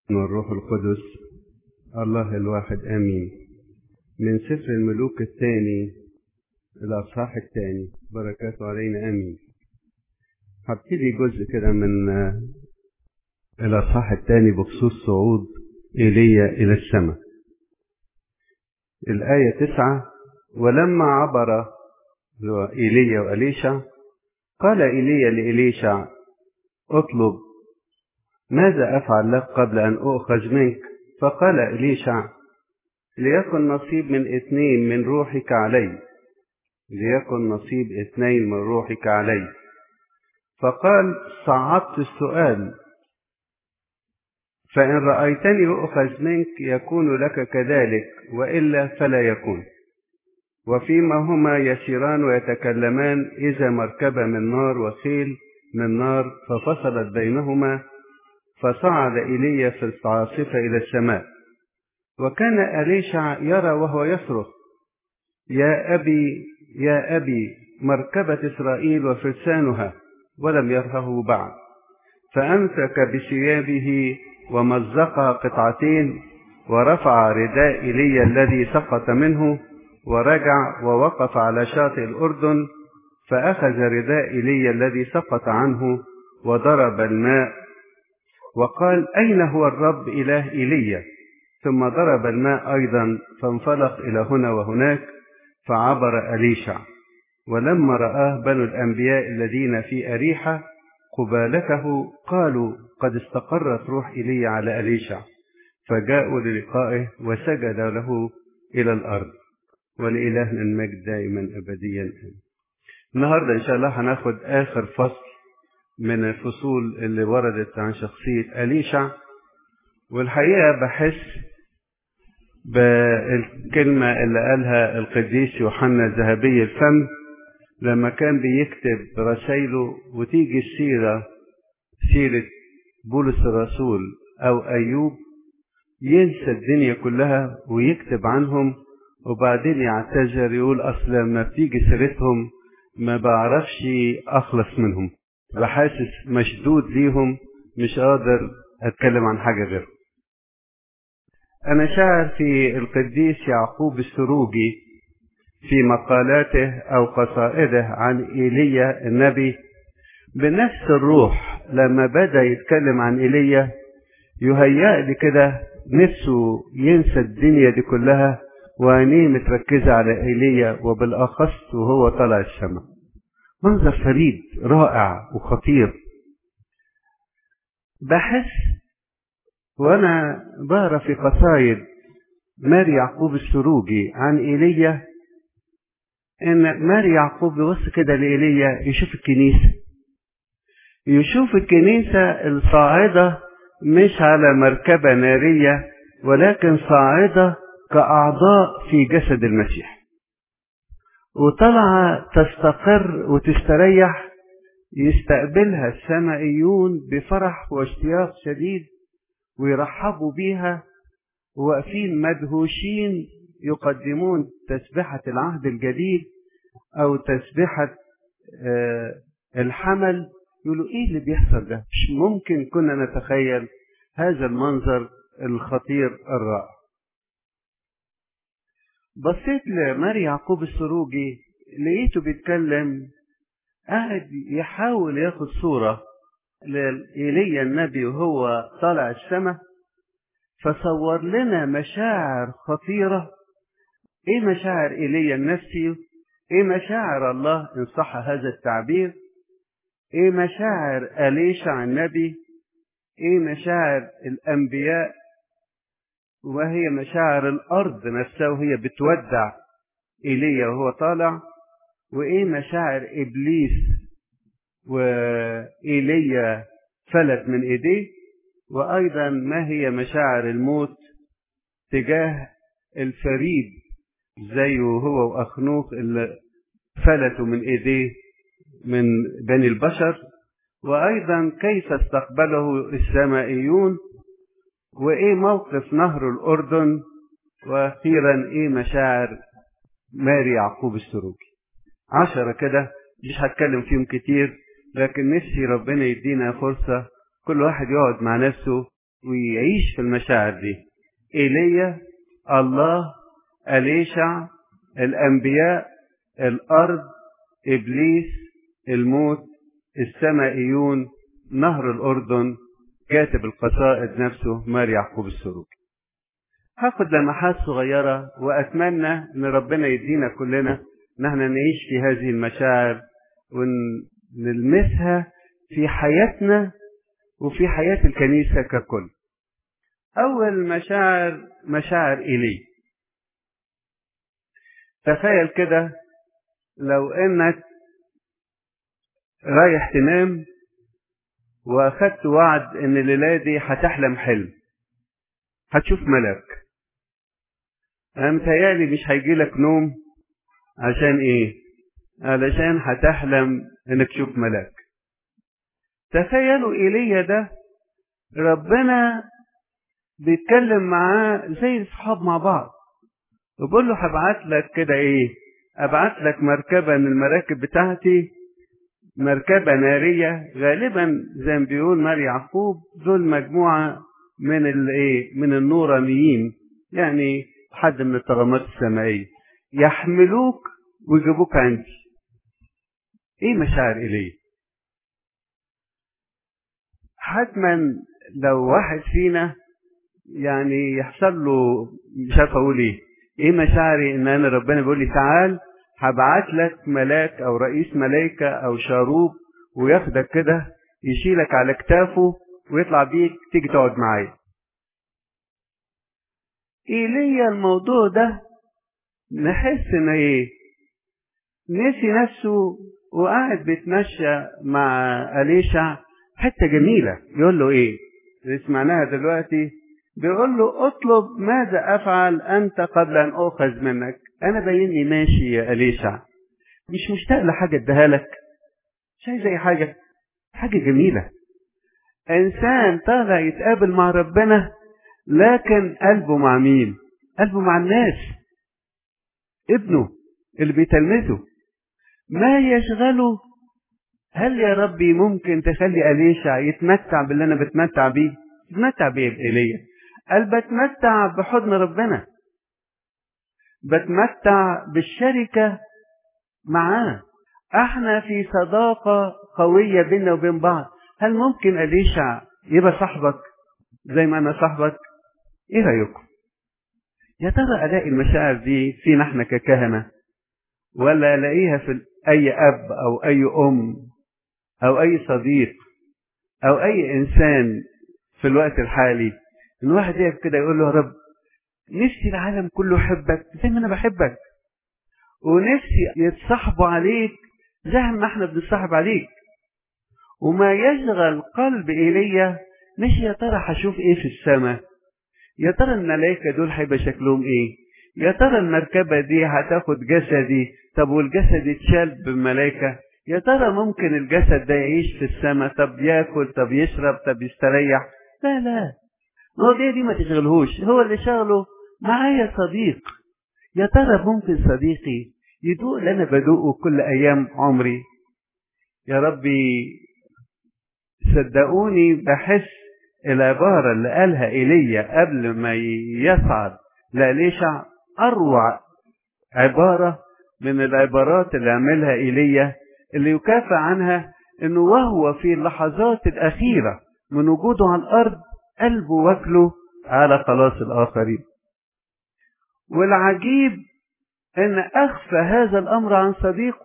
والروح القدس الله الواحد آمين من سفر الملوك الثاني الأصحاح الثاني بركاته علينا آمين هبتدي جزء كده من الأصحاح الثاني بخصوص صعود إيليا إلى السماء الآية تسعة ولما عبر إيليا وأليشع قال إيليا لإليشع اطلب ماذا أفعل لك قبل أن أؤخذ منك فقال إليشع ليكن نصيب من اثنين من روحك علي ليكن نصيب اثنين من روحك علي فقال صعبت السؤال فإن رأيتني أؤخذ منك يكون لك كذلك وإلا فلا يكون وفيما هما يسيران ويتكلمان إذا مركبة من نار وخيل من نار ففصلت بينهما فصعد إيليا في العاصفة إلى السماء وكان أليشع يرى وهو يصرخ يا أبي يا أبي مركبة إسرائيل وفرسانها ولم يرهه بعد فأمسك بثيابه ومزقها قطعتين ورفع رداء إيليا الذي سقط منه ورجع ووقف على شاطئ الأردن فأخذ رداء إيليا الذي سقط عنه وضرب الماء وقال أين هو الرب إله إيليا ثم ضرب الماء أيضا فانفلق إلى هنا وهناك فعبر أليشع ولما رآه بنو الأنبياء الذين في أريحة قبالته قالوا قد استقرت روح إيليا على أليشع فجاءوا للقائه وسجد له إلى الأرض ولإلهنا المجد دائما أبديا النهاردة إن شاء الله هناخد آخر فصل من الفصول اللي وردت عن شخصية أليشع والحقيقة بحس بالكلمة اللي قالها القديس يوحنا الذهبي الفم لما كان بيكتب رسائله وتيجي السيرة سيرة بولس الرسول أو أيوب ينسى الدنيا كلها ويكتب عنهم وبعدين يعتذر يقول أصل لما بتيجي سيرتهم ما بعرفش أخلص منهم بحاسس مشدود ليهم مش قادر أتكلم عن حاجة غيرهم أنا شاعر في القديس يعقوب السروجي في مقالاته أو قصائده عن إيليا النبي بنفس الروح لما بدأ يتكلم عن إيليا يهيأ لي كده نفسه ينسى الدنيا دي كلها وعينيه متركزة على إيليا وبالأخص وهو طالع السماء منظر فريد رائع وخطير بحس وأنا بقرا في قصايد ماري يعقوب السروجي عن إيليا إن ماري يعقوب يبص كده لإيليا يشوف الكنيسة يشوف الكنيسة الصاعدة مش على مركبة نارية ولكن صاعدة كأعضاء في جسد المسيح وطالعة تستقر وتستريح يستقبلها السمائيون بفرح واشتياق شديد ويرحبوا بيها وواقفين مدهوشين يقدمون تسبحة العهد الجديد أو تسبحة الحمل يقولوا إيه اللي بيحصل ده مش ممكن كنا نتخيل هذا المنظر الخطير الرائع بصيت لماري يعقوب السروجي لقيته بيتكلم قاعد يحاول ياخد صورة لإيليا النبي وهو طالع السماء فصور لنا مشاعر خطيرة ايه مشاعر ايليا النفسي ايه مشاعر الله ان صح هذا التعبير ايه مشاعر اليشع النبي ايه مشاعر الانبياء وهي مشاعر الارض نفسها وهي بتودع ايليا وهو طالع وايه مشاعر ابليس وايليا فلت من ايديه وايضا ما هي مشاعر الموت تجاه الفريد زيه هو واخنوخ اللي فلتوا من ايديه من بني البشر وايضا كيف استقبله السمائيون وايه موقف نهر الاردن واخيرا ايه مشاعر ماري يعقوب السروجي عشرة كده مش هتكلم فيهم كتير لكن نفسي ربنا يدينا فرصة كل واحد يقعد مع نفسه ويعيش في المشاعر دي ايليا الله اليشع الانبياء الارض ابليس الموت السمائيون نهر الاردن كاتب القصائد نفسه مار يعقوب السروجي هاخد لمحات صغيرة وأتمنى إن ربنا يدينا كلنا إن احنا نعيش في هذه المشاعر ونلمسها في حياتنا وفي حياة الكنيسة ككل. أول مشاعر مشاعر إيلي. تخيل كده لو إنك رايح تنام وأخدت وعد إن الليلة دي هتحلم حلم. هتشوف ملاك. أنا متهيألي مش هيجيلك نوم عشان إيه؟ علشان هتحلم إنك تشوف ملاك. تخيلوا إيليا ده ربنا بيتكلم معاه زي الصحاب مع بعض وبيقول له هبعت لك كده إيه؟ أبعت لك مركبة من المراكب بتاعتي مركبة نارية غالبا زي ما بيقول مار يعقوب دول مجموعة من الايه من النورانيين يعني حد من الطغمات السمائية يحملوك ويجيبوك عندي ايه مشاعر اليه حتما لو واحد فينا يعني يحصل له مش عارف اقول ايه ايه مشاعري ان انا ربنا بيقول لي تعال هبعت لك ملاك او رئيس ملائكه او شاروب وياخدك كده يشيلك على كتافه ويطلع بيك تيجي تقعد معايا ايليا الموضوع ده نحس ان ايه نسي نفسه وقاعد بيتمشى مع أليشع حتة جميلة يقول له ايه اللي سمعناها دلوقتي بيقول له اطلب ماذا افعل انت قبل ان اخذ منك انا باينني ماشي يا أليشع مش مشتاق لحاجة اديها لك مش عايز اي حاجة حاجة جميلة انسان طالع يتقابل مع ربنا لكن قلبه مع مين قلبه مع الناس ابنه اللي بيتلمذه ما يشغله هل يا ربي ممكن تخلي أليشع يتمتع باللي أنا بتمتع بيه يتمتع بيه بإيليا قال بتمتع بحضن ربنا بتمتع بالشركة معاه احنا في صداقة قوية بيننا وبين بعض هل ممكن أليشع يبقى صاحبك زي ما أنا صاحبك ايه رأيكم يا ترى ألاقي المشاعر دي فينا احنا ككهنة ولا ألاقيها في أي أب أو أي أم أو أي صديق أو أي إنسان في الوقت الحالي إن واحد يقف كده يقول له يا رب نفسي العالم كله يحبك زي ما أنا بحبك ونفسي يتصاحبوا عليك زي ما احنا بنتصاحب عليك وما يشغل قلب إيليا مش يا ترى هشوف ايه في السماء يا ترى الملائكة دول هيبقى شكلهم ايه يا ترى المركبة دي هتاخد جسدي طب والجسد يتشال بالملائكة يا ترى ممكن الجسد ده يعيش في السماء طب ياكل طب يشرب طب يستريح لا لا المواضيع دي ما تشغلهوش هو اللي شغله معايا صديق يا ترى ممكن صديقي يدوق اللي انا بدوقه كل ايام عمري يا ربي صدقوني بحس العبارة اللي قالها إيليا قبل ما يصعد لأليشع أروع عبارة من العبارات اللي عملها إيليا اللي يكافئ عنها انه وهو في اللحظات الأخيرة من وجوده على الأرض قلبه واكله على خلاص الآخرين والعجيب ان أخفى هذا الأمر عن صديقه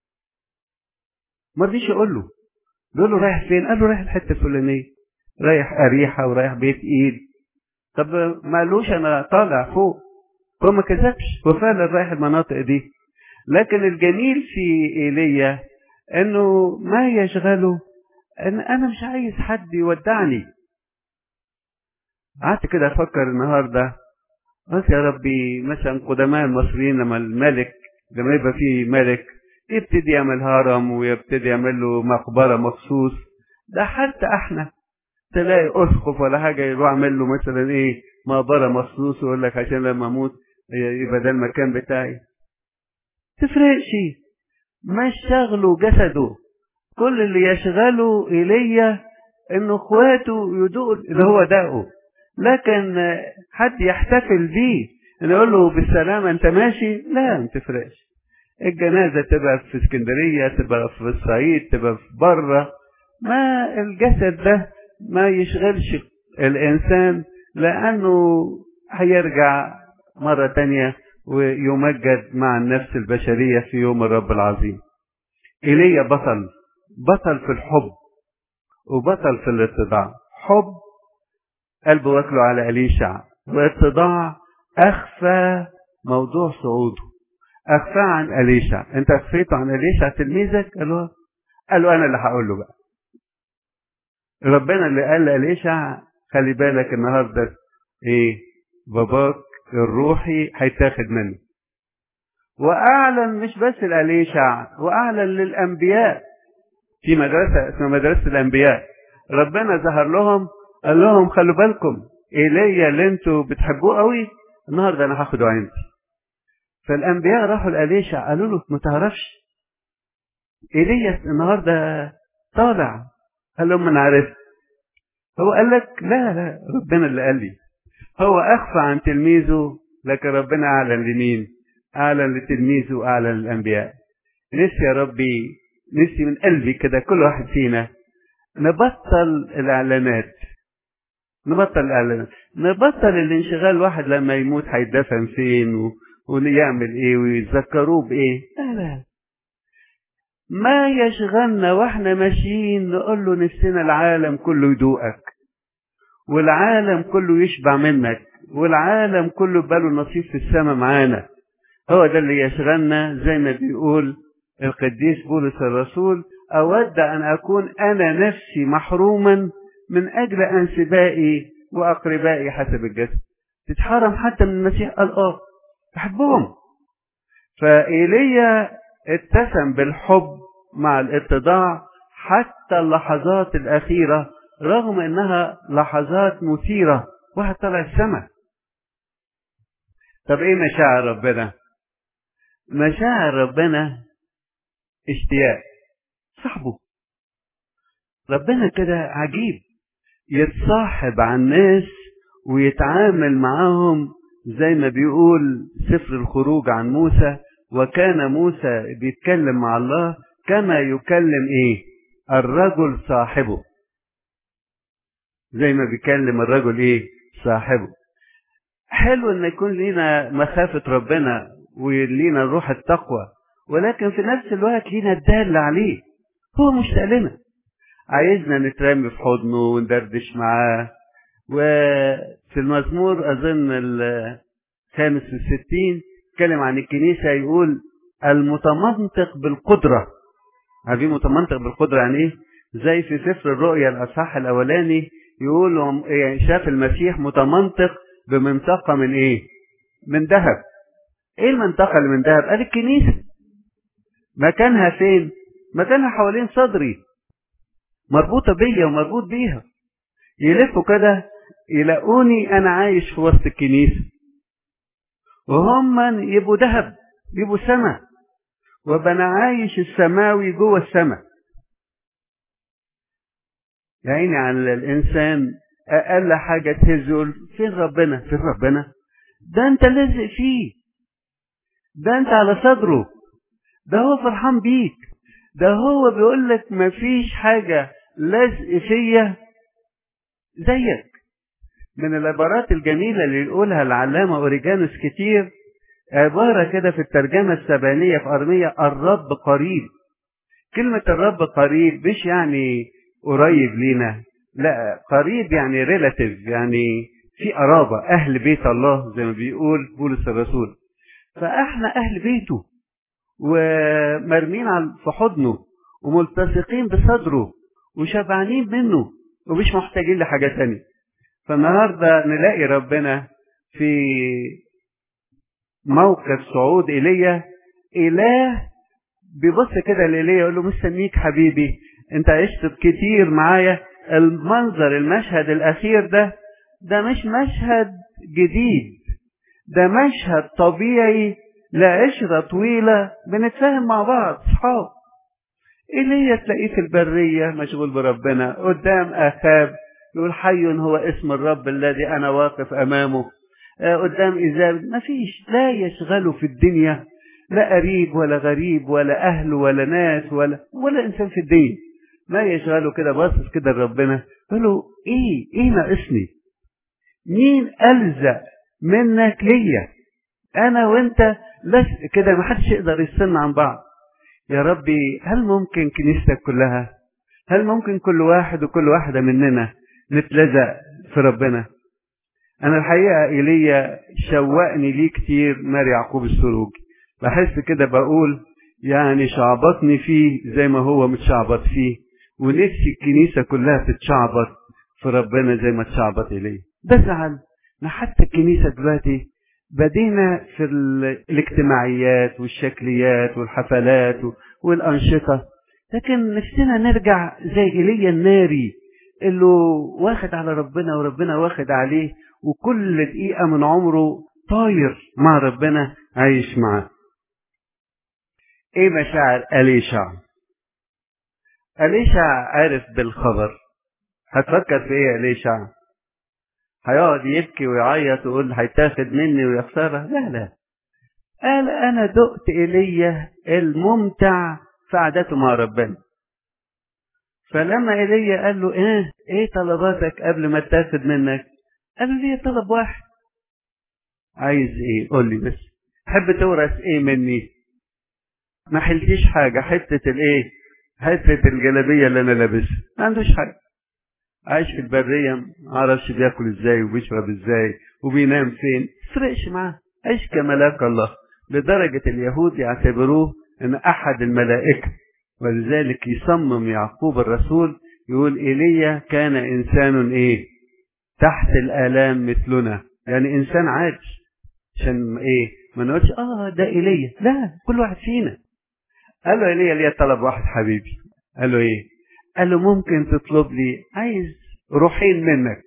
ما رضيش يقول له بيقول له رايح فين قال له رايح الحتة الفلانية رايح أريحة ورايح بيت إيد طب ما قالوش أنا طالع فوق هو ما كذبش هو فعلا رايح المناطق دي لكن الجميل في ايليا انه ما يشغله ان انا مش عايز حد يودعني قعدت كده افكر النهارده قلت يا ربي مثلا قدماء المصريين لما الملك لما يبقى فيه ملك يبتدي يعمل هرم ويبتدي يعمل له مقبره مخصوص ده حتى احنا تلاقي اسقف ولا حاجه يروح يعمل له مثلا ايه مقبره مخصوص ويقول لك عشان لما اموت يبقى ده المكان بتاعي تفرقش مش شغله جسده كل اللي يشغله إيليا ان اخواته يدوقوا اللي هو داقه لكن حد يحتفل بيه ان يقول له بالسلامة انت ماشي لا ما تفرقش الجنازة تبقى في اسكندرية تبقى في الصعيد تبقى في بره ما الجسد ده ما يشغلش الانسان لانه هيرجع مرة تانية ويمجد مع النفس البشرية في يوم الرب العظيم إيليا بطل بطل في الحب وبطل في الاتضاع حب قلبه واكله على أليشع واتضاع أخفى موضوع صعوده أخفى عن أليشع أنت أخفيته عن أليشع تلميذك قال له قال له أنا اللي هقول له بقى ربنا اللي قال لأليشع خلي بالك النهارده إيه باباك الروحي هيتاخد منه واعلن مش بس لأليشع واعلن للانبياء في مدرسه اسمها مدرسه الانبياء ربنا ظهر لهم قال لهم خلوا بالكم ايليا اللي انتوا بتحبوه قوي النهارده انا هاخده عندي فالانبياء راحوا لأليشع قالوا له ما تعرفش ايليا النهارده طالع قال لهم انا عرفت هو قال لك لا لا ربنا اللي قال لي هو اخفى عن تلميذه لكن ربنا اعلن لمين اعلن لتلميذه واعلن للانبياء نفسي يا ربي نفسي من قلبي كده كل واحد فينا نبطل الاعلانات نبطل الاعلانات نبطل الانشغال واحد لما يموت هيدفن فين و... ويعمل ايه ويتذكروه بايه لا لا ما يشغلنا واحنا ماشيين نقول له نفسنا العالم كله يدوقك والعالم كله يشبع منك والعالم كله باله نصيب في السماء معانا هو ده اللي يشغلنا زي ما بيقول القديس بولس الرسول أود أن أكون أنا نفسي محروما من أجل أنسبائي وأقربائي حسب الجسد تتحرم حتى من المسيح قال آه بحبهم فإيليا اتسم بالحب مع الاتضاع حتى اللحظات الأخيرة رغم انها لحظات مثيرة واحد طلع السماء طب ايه مشاعر ربنا مشاعر ربنا اشتياق صاحبه ربنا كده عجيب يتصاحب على الناس ويتعامل معاهم زي ما بيقول سفر الخروج عن موسى وكان موسى بيتكلم مع الله كما يكلم ايه الرجل صاحبه زي ما بيكلم الرجل ايه صاحبه حلو ان يكون لينا مخافة ربنا ولينا روح التقوى ولكن في نفس الوقت لينا الدال عليه هو مشتاق لنا عايزنا نترمي في حضنه وندردش معاه وفي المزمور اظن الخامس والستين اتكلم عن الكنيسة يقول المتمنطق بالقدرة عارفين متمنطق بالقدرة يعني ايه زي في سفر الرؤيا الاصحاح الاولاني يقول شاف المسيح متمنطق بمنطقة من ايه من ذهب ايه المنطقة اللي من ذهب قال الكنيسة مكانها فين مكانها حوالين صدري مربوطة بيا ومربوط بيها يلفوا كده يلاقوني انا عايش في وسط الكنيسة وهم يبقوا ذهب يبقوا سما وابقى انا عايش السماوي جوه السماء يا عيني على الانسان اقل حاجه تهزه فين ربنا فين ربنا ده انت لازق فيه ده انت على صدره ده هو فرحان بيك ده هو بيقول لك مفيش حاجه لازق فيا زيك من العبارات الجميله اللي يقولها العلامه اوريجانوس كتير عباره كده في الترجمه السبانيه في ارميه الرب قريب كلمه الرب قريب مش يعني قريب لينا لا قريب يعني ريلاتيف يعني في قرابة أهل بيت الله زي ما بيقول بولس الرسول فإحنا أهل بيته ومرمين في حضنه وملتصقين بصدره وشبعانين منه ومش محتاجين لحاجة تانية فالنهاردة نلاقي ربنا في موقف صعود إيليا إله بيبص كده لإيليا يقول له مستنيك حبيبي انت عشت كتير معايا المنظر المشهد الاخير ده ده مش مشهد جديد ده مشهد طبيعي لعشرة طويلة بنتفاهم مع بعض صحاب ايليا تلاقيه في البرية مشغول بربنا قدام اخاب يقول حي هو اسم الرب الذي انا واقف امامه آه قدام ايزابل مفيش لا يشغله في الدنيا لا قريب ولا غريب ولا اهل ولا ناس ولا ولا انسان في الدنيا ما يشغله كده باصص كده لربنا يقول له ايه ايه ناقصني مين الزق منك ليا انا وانت بس كده ما حدش يقدر يستنى عن بعض يا ربي هل ممكن كنيستك كلها هل ممكن كل واحد وكل واحده مننا نتلزق في ربنا انا الحقيقه ايليا شوقني ليه كتير ماري يعقوب السروجي بحس كده بقول يعني شعبطني فيه زي ما هو متشعبط فيه ونفسي الكنيسه كلها تتشعبط في ربنا زي ما تشعبط اليه بزعل ما حتى الكنيسه دلوقتي بدينا في الاجتماعيات والشكليات والحفلات والأنشطة لكن نفسنا نرجع زي إيليا الناري اللي واخد على ربنا وربنا واخد عليه وكل دقيقة من عمره طاير مع ربنا عايش معاه ايه مشاعر أليشع أليشع عارف بالخبر هتفكر في ايه أليشع هيقعد يبكي ويعيط ويقول هيتاخد مني ويا خساره لا لا قال انا دقت ايليا الممتع في قعدته مع ربنا فلما ايليا قال له ايه ايه طلباتك قبل ما تاخد منك قال له لي طلب واحد عايز ايه قول لي بس تحب تورث ايه مني ما حلتيش حاجه حته الايه حته الجلابيه اللي انا لابسها ما عندوش حاجه عايش في البرية معرفش بياكل ازاي وبيشرب ازاي وبينام فين تفرقش معاه عيش كملاك الله لدرجة اليهود يعتبروه ان احد الملائكة ولذلك يصمم يعقوب الرسول يقول ايليا كان انسان ايه تحت الالام مثلنا يعني انسان عادي عشان ايه ما نقولش اه ده ايليا لا كل واحد فينا قال له ايليا ليا طلب واحد حبيبي قال له ايه قال له ممكن تطلب لي عايز روحين منك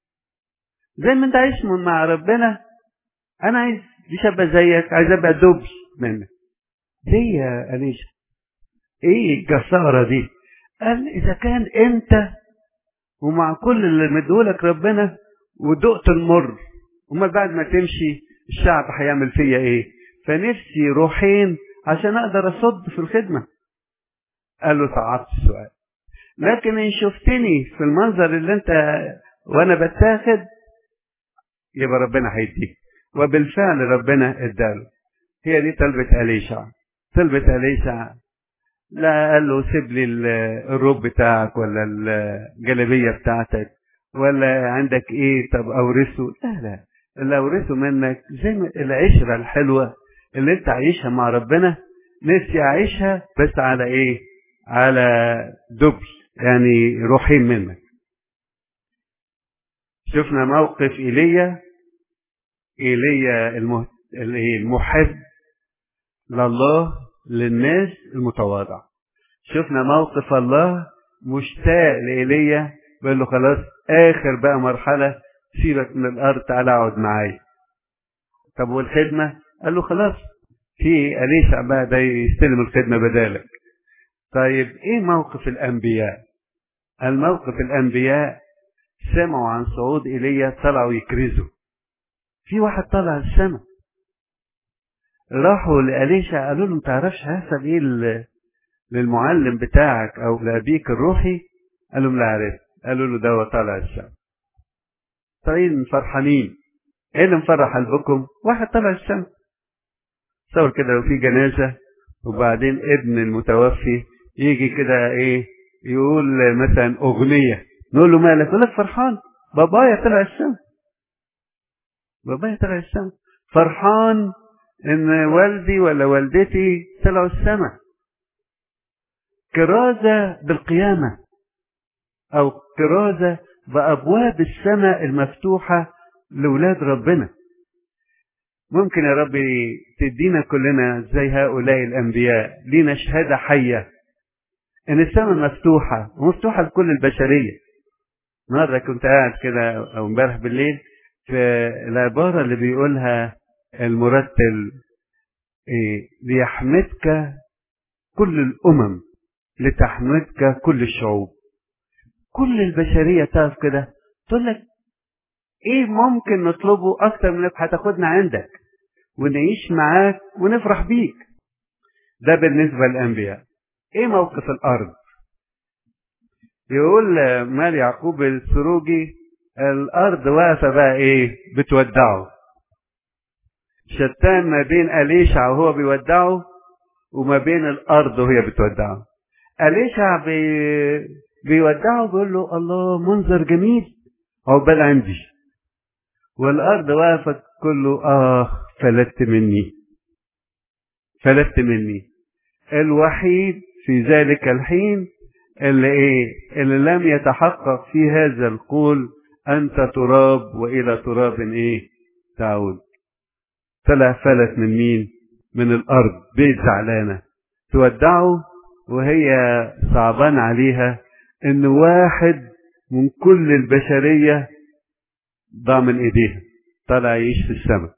زي ما انت عايش مع ربنا انا عايز مش ابقى زيك عايز ابقى دبل منك ليه يا أليشا ايه الجسارة دي قال اذا كان انت ومع كل اللي مديهولك ربنا ودقت المر امال بعد ما تمشي الشعب هيعمل فيا ايه فنفسي روحين عشان اقدر اصد في الخدمة قال له صعبت السؤال لكن ان شفتني في المنظر اللي انت وانا بتاخد يبقى ربنا هيديك وبالفعل ربنا اداله هي دي طلبة أليشع طلبة أليشع لا قال له سيب لي الروب بتاعك ولا الجلابية بتاعتك ولا عندك ايه طب اورثه لا لا اللي اورثه منك زي ما العشرة الحلوة اللي انت عايشها مع ربنا نفسي اعيشها بس على ايه على دبل يعني روحين منك شفنا موقف ايليا ايليا المحب لله للناس المتواضع شفنا موقف الله مشتاق لإيليا بيقول له خلاص آخر بقى مرحلة سيبك من الأرض تعالى اقعد معايا طب والخدمة قال له خلاص في أليشع بقى ده يستلم الخدمة بدالك طيب ايه موقف الأنبياء الموقف الأنبياء سمعوا عن صعود إيليا طلعوا يكرزوا في واحد طلع السماء راحوا لأليشع قالوا له ما تعرفش هيحصل ايه للمعلم بتاعك او لابيك الروحي قال لهم لا عرفت قالوا له ده طالع السماء طيب فرحانين ايه اللي مفرح قلبكم واحد طلع السماء تصور كده لو في جنازه وبعدين ابن المتوفي يجي كده ايه يقول مثلا اغنيه نقول له مالك يقول لك فرحان بابايا طلع السماء بابايا طلع السماء فرحان ان والدي ولا والدتي طلعوا السماء كرازة بالقيامة او كرازة بابواب السماء المفتوحة لولاد ربنا ممكن يا رب تدينا كلنا زي هؤلاء الانبياء لينا شهادة حية ان السماء مفتوحة ومفتوحة لكل البشرية مرة كنت قاعد كده او امبارح بالليل في العبارة اللي بيقولها المرتل إيه ليحمدك كل الأمم لتحمدك كل الشعوب كل البشرية تقف كده تقول لك ايه ممكن نطلبه اكتر من انك هتاخدنا عندك ونعيش معاك ونفرح بيك ده بالنسبة للأنبياء ايه موقف الأرض يقول مال يعقوب السروجي الأرض واقفة بقى ايه بتودعه شتان ما بين أليشع وهو بيودعه وما بين الأرض وهي بتودعه أليشع بي... بيودعه بيقول له الله منظر جميل عقبال عندي والأرض واقفة كله آه فلت مني فلت مني الوحيد في ذلك الحين اللي ايه اللي لم يتحقق في هذا القول انت تراب والى تراب ايه تعود طلع فلت من مين من الارض بيت زعلانه تودعه وهي صعبان عليها ان واحد من كل البشريه ضاع من ايديها طلع يعيش في السماء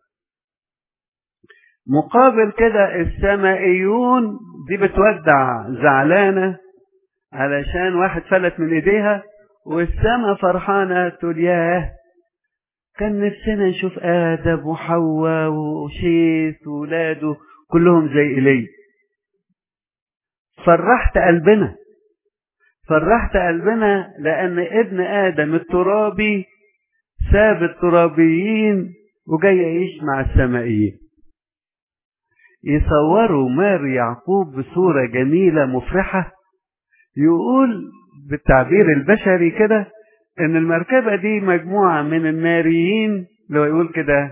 مقابل كده السمائيون دي بتودع زعلانة علشان واحد فلت من ايديها والسما فرحانة تقول ياه كان نفسنا نشوف آدم وحواء وشيث وولاده كلهم زي إلي فرحت قلبنا فرحت قلبنا لأن ابن آدم الترابي ساب الترابيين وجاي يعيش مع السمائيين يصوروا مار يعقوب بصورة جميلة مفرحة يقول بالتعبير البشري كده ان المركبة دي مجموعة من الناريين لو يقول كده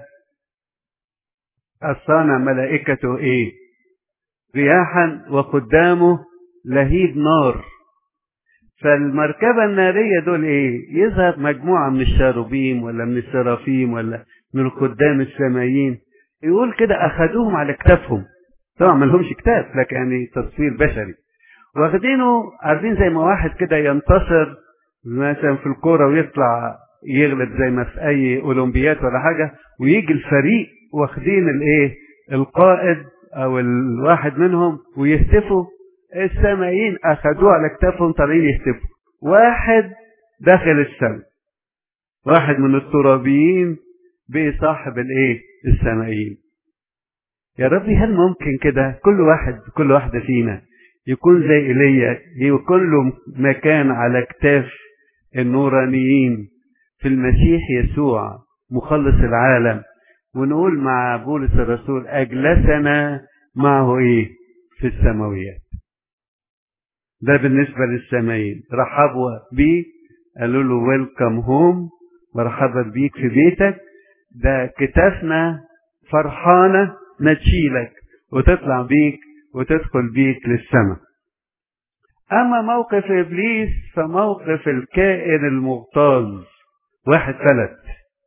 الصانع ملائكته ايه رياحا وقدامه لهيب نار فالمركبة النارية دول ايه يظهر مجموعة من الشاروبيم ولا من السرافيم ولا من القدام السمايين يقول كده اخذوهم على كتافهم طبعا ما لهمش كتاف لكن يعني تصوير بشري واخدينه عارفين زي ما واحد كده ينتصر مثلا في الكوره ويطلع يغلب زي ما في اي اولمبيات ولا حاجه ويجي الفريق واخدين الايه القائد او الواحد منهم ويهتفوا السامعين اخدوه على كتافهم طالعين يهتفوا واحد داخل السماء واحد من الترابيين بقي صاحب الايه السمائيين يا ربي هل ممكن كده كل واحد كل واحدة فينا يكون زي ايليا يكون له مكان على كتاف النورانيين في المسيح يسوع مخلص العالم ونقول مع بولس الرسول اجلسنا معه ايه في السماويات ده بالنسبة للسمايين رحبوا بيه قالوا له ويلكم هوم مرحبا بيك في بيتك ده كتافنا فرحانة نتشيلك وتطلع بيك وتدخل بيك للسماء أما موقف إبليس فموقف الكائن المغتاظ واحد فلت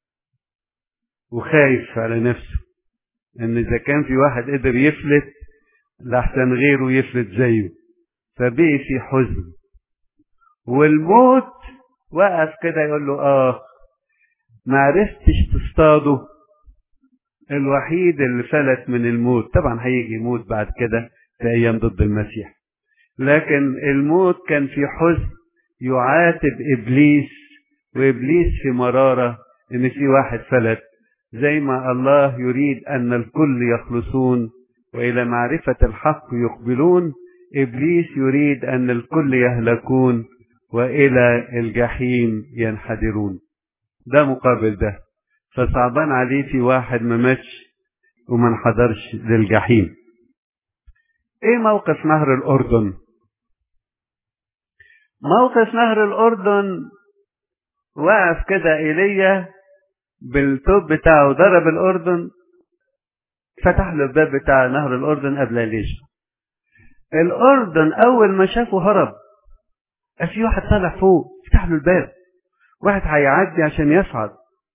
وخايف على نفسه إن إذا كان في واحد قدر يفلت لأحسن غيره يفلت زيه فبقي في حزن والموت وقف كده يقول له آه ما عرفتش تصطاده الوحيد اللي فلت من الموت طبعا هيجي يموت بعد كده في ايام ضد المسيح لكن الموت كان في حزن يعاتب ابليس وابليس في مراره ان في واحد فلت زي ما الله يريد ان الكل يخلصون والى معرفه الحق يقبلون ابليس يريد ان الكل يهلكون والى الجحيم ينحدرون ده مقابل ده فصعبان عليه في واحد ما ماتش وما انحدرش للجحيم ايه موقف نهر الاردن موقف نهر الاردن وقف كده ايليا بالتوب بتاعه ضرب الاردن فتح له الباب بتاع نهر الاردن قبل ليش الاردن اول ما شافه هرب في واحد طالع فوق فتح له الباب واحد هيعدي عشان يصعد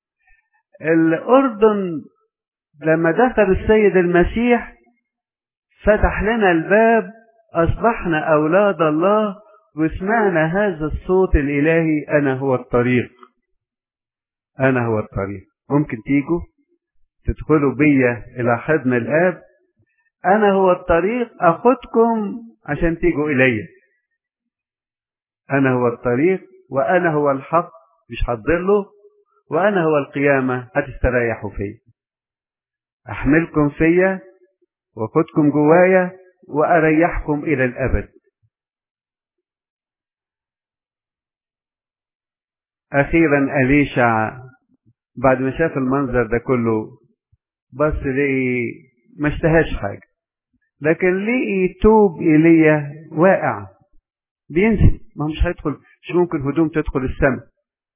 الأردن لما دخل السيد المسيح فتح لنا الباب أصبحنا أولاد الله وسمعنا هذا الصوت الإلهي أنا هو الطريق أنا هو الطريق ممكن تيجوا تدخلوا بيا إلى حضن الآب أنا هو الطريق أخدكم عشان تيجوا إلي أنا هو الطريق وأنا هو الحق مش هتضله وأنا هو القيامة هتستريحوا فيا أحملكم فيا وخدكم جوايا وأريحكم إلى الأبد أخيرا أليشع بعد ما شاف المنظر ده كله بص لقي ما اشتهاش حاجة لكن لقي توب ايليا واقع بينزل ما هو مش هيدخل مش ممكن هدوم تدخل السماء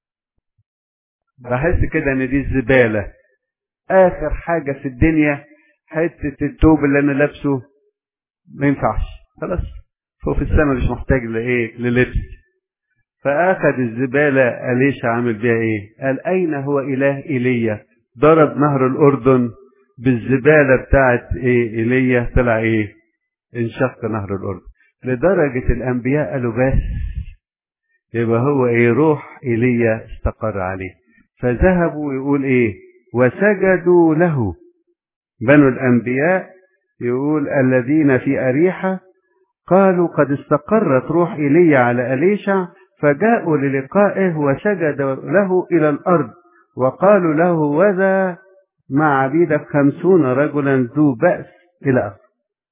بحس كده ان دي الزبالة اخر حاجة في الدنيا حتة التوب اللي انا لابسه ما ينفعش خلاص فوق في السماء مش محتاج لايه للبس فاخذ الزبالة اليشا عامل بيها ايه قال اين هو اله ايليا ضرب نهر الاردن بالزبالة بتاعت ايه ايليا طلع ايه انشق نهر الاردن لدرجة الانبياء قالوا بس يبقى هو ايه روح ايليا استقر عليه فذهبوا يقول ايه وسجدوا له بنو الانبياء يقول الذين في اريحة قالوا قد استقرت روح ايليا على اليشع فجاءوا للقائه وسجدوا له الى الارض وقالوا له وذا مع عبيدك خمسون رجلا ذو بأس إلى آخره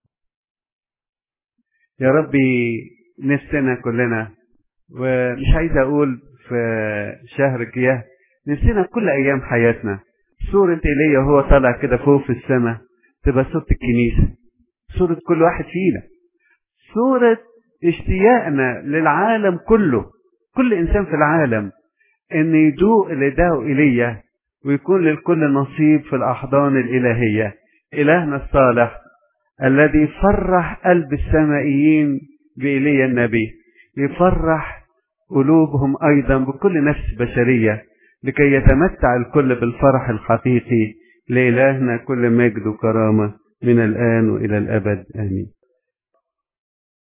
يا ربي نفسنا كلنا ومش عايز أقول في شهر كياه نفسنا كل أيام حياتنا صورة إيليا وهو طالع كده فوق في السماء تبقى صورة الكنيسة صورة كل واحد فينا صورة اشتياقنا للعالم كله كل إنسان في العالم إن يدوق اللي داقه إيليا ويكون للكل نصيب في الأحضان الإلهية إلهنا الصالح الذي فرح قلب السمائيين بإيليا النبي يفرح قلوبهم أيضا بكل نفس بشرية لكي يتمتع الكل بالفرح الحقيقي لإلهنا كل مجد وكرامة من الآن وإلى الأبد آمين